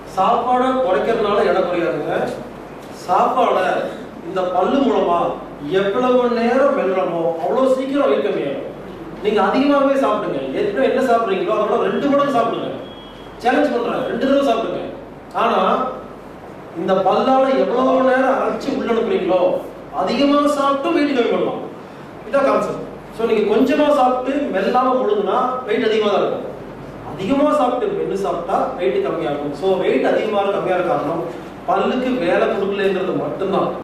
சாப்பாடை குறைக்கிறதுனால எடை குறையாதுங்க சாப்பாடை இந்த பல்லு மூலமா எவ்வளவு நேரம் மெல்றமோ அவ்வளவு சீக்கிரம் வெயிட் கம்மியாகும் நீங்க அதிகமாகவே சாப்பிடுங்க ஏற்கனவே என்ன சாப்பிடுறீங்களோ அதோட ரெண்டு மடங்கு சாப்பிடுங்க சேலஞ்ச் பண்றேன் ரெண்டு தடவை சாப்பிடுங்க ஆனா இந்த பல்லால எவ்வளவு நேரம் அரைச்சு உள்ள அனுப்புறீங்களோ அதிகமா சாப்பிட்டு வெயிட் கம்மி பண்ணலாம் இதான் கான்செப்ட் ஸோ நீங்க கொஞ்சமா சாப்பிட்டு மெல்லாம முழுங்குனா வெயிட் அதிகமா தான் இருக்கும் அதிகமா சாப்பிட்டு மென்னு சாப்பிட்டா வெயிட் கம்மியாகும் ஸோ வெயிட் அதிகமாக கம்மியாக காரணம் பல்லுக்கு வேலை கொடுக்கலங்கிறது மட்டும்தான்